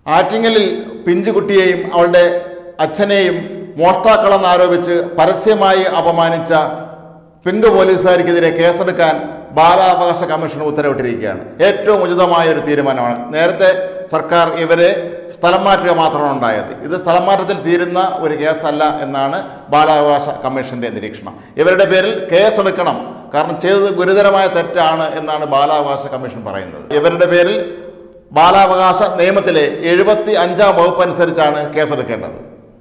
ആറ്റിങ്ങലിൽ പിഞ്ചുകുട്ടിയെയും അവളുടെ അച്ഛനെയും മോഷ്ടാക്കളെന്ന് ആരോപിച്ച് പരസ്യമായി അപമാനിച്ച പിങ്ക് പോലീസുകാർക്കെതിരെ കേസെടുക്കാൻ ബാലാവകാശ കമ്മീഷൻ ഉത്തരവിട്ടിരിക്കുകയാണ് ഏറ്റവും ഉചിതമായ ഒരു തീരുമാനമാണ് നേരത്തെ സർക്കാർ ഇവരെ സ്ഥലം മാറ്റുക മാത്രമാണ് ഉണ്ടായത് ഇത് സ്ഥലം മാറ്റത്തിൽ തീരുന്ന ഒരു കേസല്ല എന്നാണ് ബാലാവകാശ കമ്മീഷന്റെ നിരീക്ഷണം ഇവരുടെ പേരിൽ കേസെടുക്കണം കാരണം ചെയ്തത് ഗുരുതരമായ തെറ്റാണ് എന്നാണ് ബാലാവകാശ കമ്മീഷൻ പറയുന്നത് ഇവരുടെ പേരിൽ ബാലാവകാശ നിയമത്തിലെ എഴുപത്തി അഞ്ചാം വകുപ്പ് അനുസരിച്ചാണ് കേസെടുക്കേണ്ടത്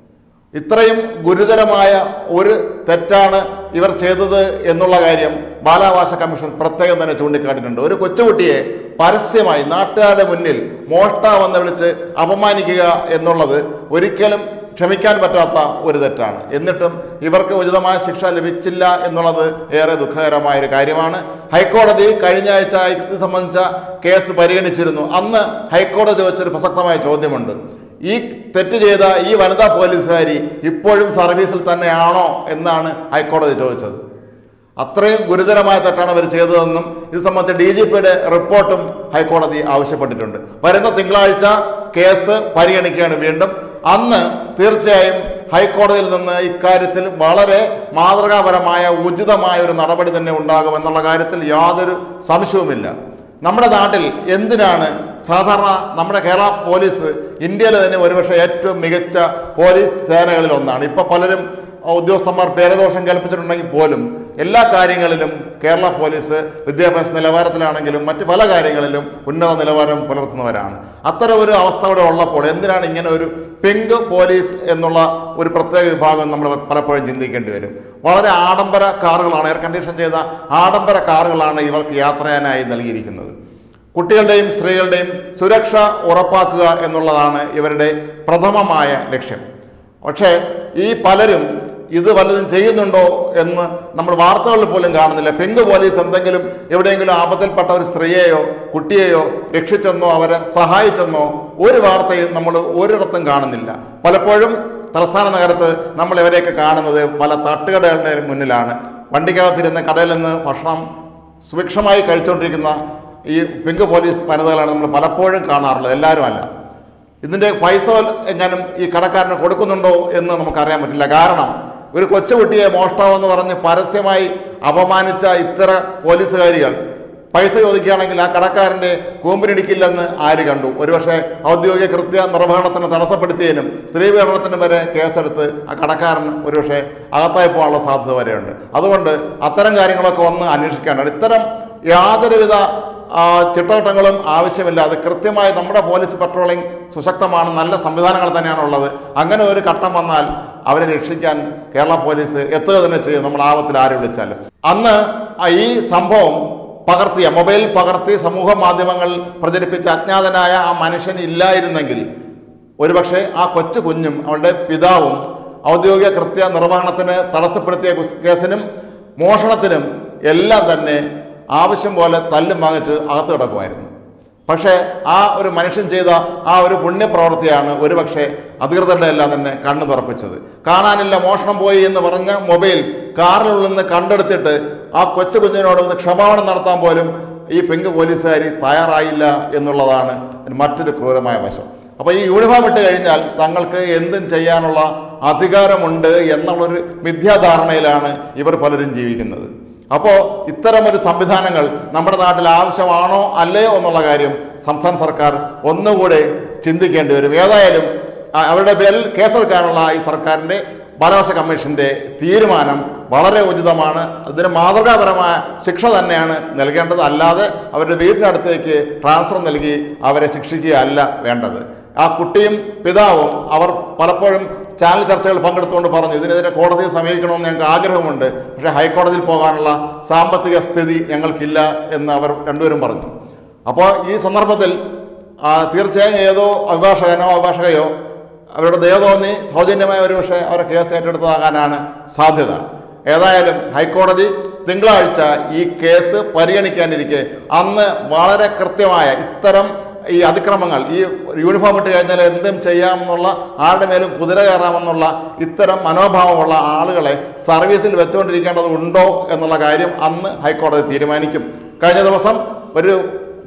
ഇത്രയും ഗുരുതരമായ ഒരു തെറ്റാണ് ഇവർ ചെയ്തത് എന്നുള്ള കാര്യം ബാലാവകാശ കമ്മീഷൻ പ്രത്യേകം തന്നെ ചൂണ്ടിക്കാട്ടിയിട്ടുണ്ട് ഒരു കൊച്ചുകുട്ടിയെ പരസ്യമായി നാട്ടുകാരുടെ മുന്നിൽ മോഷ്ടാവെന്ന് വിളിച്ച് അപമാനിക്കുക എന്നുള്ളത് ഒരിക്കലും ക്ഷമിക്കാൻ പറ്റാത്ത ഒരു തെറ്റാണ് എന്നിട്ടും ഇവർക്ക് ഉചിതമായ ശിക്ഷ ലഭിച്ചില്ല എന്നുള്ളത് ഏറെ ദുഃഖകരമായ ഒരു കാര്യമാണ് ഹൈക്കോടതി കഴിഞ്ഞ ആഴ്ച ഇത് സംബന്ധിച്ച കേസ് പരിഗണിച്ചിരുന്നു അന്ന് ഹൈക്കോടതി വെച്ചൊരു പ്രസക്തമായ ചോദ്യമുണ്ട് ഈ തെറ്റ് ചെയ്ത ഈ വനിതാ പോലീസുകാരി ഇപ്പോഴും സർവീസിൽ തന്നെയാണോ എന്നാണ് ഹൈക്കോടതി ചോദിച്ചത് അത്രയും ഗുരുതരമായ തെറ്റാണ് അവർ ചെയ്തതെന്നും ഇത് സംബന്ധിച്ച് ഡി ജി പിയുടെ റിപ്പോർട്ടും ഹൈക്കോടതി ആവശ്യപ്പെട്ടിട്ടുണ്ട് വരുന്ന തിങ്കളാഴ്ച കേസ് പരിഗണിക്കുകയാണ് വീണ്ടും അന്ന് തീർച്ചയായും ഹൈക്കോടതിയിൽ നിന്ന് ഇക്കാര്യത്തിൽ വളരെ മാതൃകാപരമായ ഉചിതമായ ഒരു നടപടി തന്നെ ഉണ്ടാകും എന്നുള്ള കാര്യത്തിൽ യാതൊരു സംശയവുമില്ല നമ്മുടെ നാട്ടിൽ എന്തിനാണ് സാധാരണ നമ്മുടെ കേരള പോലീസ് ഇന്ത്യയിലെ തന്നെ ഒരുപക്ഷെ ഏറ്റവും മികച്ച പോലീസ് സേനകളിൽ ഒന്നാണ് ഇപ്പൊ പലരും ഉദ്യോഗസ്ഥന്മാർ പേരദോഷം കൽപ്പിച്ചിട്ടുണ്ടെങ്കിൽ പോലും എല്ലാ കാര്യങ്ങളിലും കേരള പോലീസ് വിദ്യാഭ്യാസ നിലവാരത്തിലാണെങ്കിലും മറ്റ് പല കാര്യങ്ങളിലും ഉന്നത നിലവാരം പുലർത്തുന്നവരാണ് അത്തരം ഒരു അവസ്ഥ ഇവിടെ ഉള്ളപ്പോൾ എന്തിനാണ് ഇങ്ങനെ ഒരു പിങ്ക് പോലീസ് എന്നുള്ള ഒരു പ്രത്യേക വിഭാഗം നമ്മൾ പലപ്പോഴും ചിന്തിക്കേണ്ടി വരും വളരെ ആഡംബര കാറുകളാണ് എയർ കണ്ടീഷൻ ചെയ്ത ആഡംബര കാറുകളാണ് ഇവർക്ക് യാത്ര ചെയ്യാനായി നൽകിയിരിക്കുന്നത് കുട്ടികളുടെയും സ്ത്രീകളുടെയും സുരക്ഷ ഉറപ്പാക്കുക എന്നുള്ളതാണ് ഇവരുടെ പ്രഥമമായ ലക്ഷ്യം പക്ഷേ ഈ പലരും ഇത് വല്ലതും ചെയ്യുന്നുണ്ടോ എന്ന് നമ്മൾ വാർത്തകളിൽ പോലും കാണുന്നില്ല പിങ്ക് പോലീസ് എന്തെങ്കിലും എവിടെയെങ്കിലും ആപത്തിൽപ്പെട്ട ഒരു സ്ത്രീയെയോ കുട്ടിയെയോ രക്ഷിച്ചെന്നോ അവരെ സഹായിച്ചെന്നോ ഒരു വാർത്തയും നമ്മൾ ഒരിടത്തും കാണുന്നില്ല പലപ്പോഴും തലസ്ഥാന നഗരത്ത് നമ്മൾ ഇവരെയൊക്കെ കാണുന്നത് പല തട്ടുകടകളുടെ മുന്നിലാണ് വണ്ടിക്കകത്തിരുന്ന് കടയിൽ നിന്ന് ഭക്ഷണം സുഭിക്ഷമായി കഴിച്ചുകൊണ്ടിരിക്കുന്ന ഈ പിങ്ക് പോലീസ് വനിതകളാണ് നമ്മൾ പലപ്പോഴും കാണാറുള്ളത് എല്ലാവരും അല്ല ഇതിൻ്റെ പൈസ എങ്ങാനും ഈ കടക്കാരന് കൊടുക്കുന്നുണ്ടോ എന്ന് നമുക്കറിയാൻ പറ്റില്ല കാരണം ഒരു കൊച്ചുകുട്ടിയെ മോഷ്ടാവെന്ന് പറഞ്ഞ് പരസ്യമായി അപമാനിച്ച ഇത്തര പോലീസുകാരികൾ പൈസ ചോദിക്കുകയാണെങ്കിൽ ആ കടക്കാരൻ്റെ കൂമ്പിനിടിക്കില്ലെന്ന് ആര് കണ്ടു ഒരുപക്ഷെ ഔദ്യോഗിക കൃത്യ നിർവഹണത്തിന് തടസ്സപ്പെടുത്തിയതിനും സ്ത്രീ പീഡനത്തിനും വരെ കേസെടുത്ത് ആ കടക്കാരൻ ഒരുപക്ഷെ അകത്തായി പോകാനുള്ള സാധ്യത വരെയുണ്ട് അതുകൊണ്ട് അത്തരം കാര്യങ്ങളൊക്കെ ഒന്ന് അന്വേഷിക്കാനാണ് ഇത്തരം യാതൊരുവിധ ആ, ചിട്ടവട്ടങ്ങളും ആവശ്യമില്ല അത് കൃത്യമായി നമ്മുടെ പോലീസ് പട്രോളിംഗ് സുശക്തമാണ് നല്ല സംവിധാനങ്ങൾ തന്നെയാണ് ഉള്ളത് അങ്ങനെ ഒരു ഘട്ടം വന്നാൽ അവരെ രക്ഷിക്കാൻ കേരള പോലീസ് എത്തുക തന്നെ ചെയ്യും നമ്മൾ ആപത്തിൽ ആര് വിളിച്ചാലും അന്ന് ആ ഈ സംഭവം പകർത്തിയ മൊബൈൽ പകർത്തി സമൂഹ മാധ്യമങ്ങളിൽ പ്രചരിപ്പിച്ച അജ്ഞാതനായ ആ മനുഷ്യൻ ഇല്ലായിരുന്നെങ്കിൽ ഒരുപക്ഷെ ആ കൊച്ചു കുഞ്ഞും അവളുടെ പിതാവും ഔദ്യോഗിക കൃത്യ നിർവഹണത്തിന് തടസ്സപ്പെടുത്തിയ കുസ് കേസിനും മോഷണത്തിനും എല്ലാം തന്നെ ആവശ്യം പോലെ തല്ലും വാങ്ങിച്ച് അകത്ത് കിടക്കുമായിരുന്നു പക്ഷേ ആ ഒരു മനുഷ്യൻ ചെയ്ത ആ ഒരു പുണ്യപ്രവൃത്തിയാണ് ഒരുപക്ഷെ അധികൃതരുടെ എല്ലാം തന്നെ കണ്ണു തുറപ്പിച്ചത് കാണാനില്ല മോഷണം പോയി എന്ന് പറഞ്ഞ മൊബൈൽ കാറിനുള്ളിൽ നിന്ന് കണ്ടെടുത്തിട്ട് ആ കൊച്ചു കുഞ്ഞിനോട് ഒന്ന് ക്ഷമാപണം നടത്താൻ പോലും ഈ പെങ്ക് പോലീസുകാരി തയ്യാറായില്ല എന്നുള്ളതാണ് മറ്റൊരു ക്രൂരമായ വശം അപ്പോൾ ഈ യൂണിഫോം ഇട്ട് കഴിഞ്ഞാൽ തങ്ങൾക്ക് എന്തും ചെയ്യാനുള്ള അധികാരമുണ്ട് എന്നുള്ളൊരു മിഥ്യാധാരണയിലാണ് ഇവർ പലരും ജീവിക്കുന്നത് അപ്പോൾ ഇത്തരമൊരു സംവിധാനങ്ങൾ നമ്മുടെ നാട്ടിൽ ആവശ്യമാണോ അല്ലയോ എന്നുള്ള കാര്യം സംസ്ഥാന സർക്കാർ ഒന്നുകൂടെ ചിന്തിക്കേണ്ടി വരും ഏതായാലും ആ, അവരുടെ പേരിൽ കേസെടുക്കാനുള്ള ഈ സർക്കാരിൻ്റെ ബാലാവകാശ കമ്മീഷന്റെ തീരുമാനം വളരെ ഉചിതമാണ് അതിന് മാതൃകാപരമായ ശിക്ഷ തന്നെയാണ് നൽകേണ്ടത് അല്ലാതെ അവരുടെ വീടിനടുത്തേക്ക് ട്രാൻസ്ഫർ നൽകി അവരെ ശിക്ഷിക്കുകയല്ല വേണ്ടത് ആ കുട്ടിയും പിതാവും അവർ പലപ്പോഴും ചാനൽ ചർച്ചകൾ പങ്കെടുത്തുകൊണ്ട് പറഞ്ഞു ഇതിനെതിരെ കോടതിയെ സമീപിക്കണമെന്ന് ഞങ്ങൾക്ക് ആഗ്രഹമുണ്ട് പക്ഷേ ഹൈക്കോടതിയിൽ പോകാനുള്ള സാമ്പത്തിക സ്ഥിതി ഞങ്ങൾക്കില്ല എന്ന് അവർ രണ്ടുപേരും പറഞ്ഞു അപ്പോൾ ഈ സന്ദർഭത്തിൽ ആ, തീർച്ചയായും ഏതോ അഭിഭാഷകനോ അഭിഭാഷകയോ അവരുടെ ദയ തോന്നി സൗജന്യമായ ഒരു പക്ഷേ അവരെ കേസ് ഏറ്റെടുത്തതാകാനാണ് സാധ്യത ഏതായാലും ഹൈക്കോടതി തിങ്കളാഴ്ച ഈ കേസ് പരിഗണിക്കാനിരിക്കെ അന്ന് വളരെ കൃത്യമായ ഇത്തരം ഈ അതിക്രമങ്ങൾ ഈ യൂണിഫോം ഇട്ട് കഴിഞ്ഞാൽ എന്തും ചെയ്യാമെന്നുള്ള ആരുടെ മേലും കുതിര കയറാമെന്നുള്ള ഇത്തരം മനോഭാവമുള്ള ആളുകളെ സർവീസിൽ വെച്ചുകൊണ്ടിരിക്കേണ്ടത് ഉണ്ടോ എന്നുള്ള കാര്യം അന്ന് ഹൈക്കോടതി തീരുമാനിക്കും കഴിഞ്ഞ ദിവസം ഒരു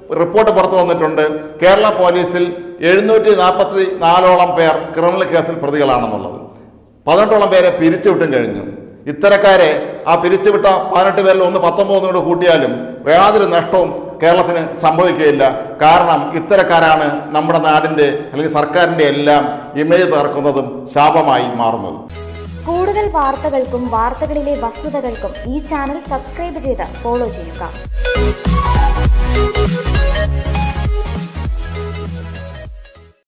റിപ്പോർട്ട് പുറത്തു വന്നിട്ടുണ്ട് കേരള പോലീസിൽ എഴുന്നൂറ്റി നാൽപ്പത്തി നാലോളം പേർ ക്രിമിനൽ കേസിൽ പ്രതികളാണെന്നുള്ളത് പതിനെട്ടോളം പേരെ പിരിച്ചുവിട്ടും കഴിഞ്ഞു ഇത്തരക്കാരെ ആ പിരിച്ചുവിട്ട പതിനെട്ട് പേരിൽ ഒന്ന് പത്തൊമ്പതും കൂടെ കൂട്ടിയാലും യാതൊരു നഷ്ടവും കേരളത്തിന് സംഭവിക്കുകയില്ല കാരണം ഇത്തരക്കാരാണ് നമ്മുടെ നാടിൻ്റെ അല്ലെങ്കിൽ സർക്കാരിൻ്റെ എല്ലാം ഇമേജ് തകർക്കുന്നതും ശാപമായി മാറുന്നതും കൂടുതൽ വാർത്തകൾക്കും വാർത്തകളിലെ വസ്തുതകൾക്കും ഈ ചാനൽ സബ്സ്ക്രൈബ് ചെയ്ത് ഫോളോ ചെയ്യുക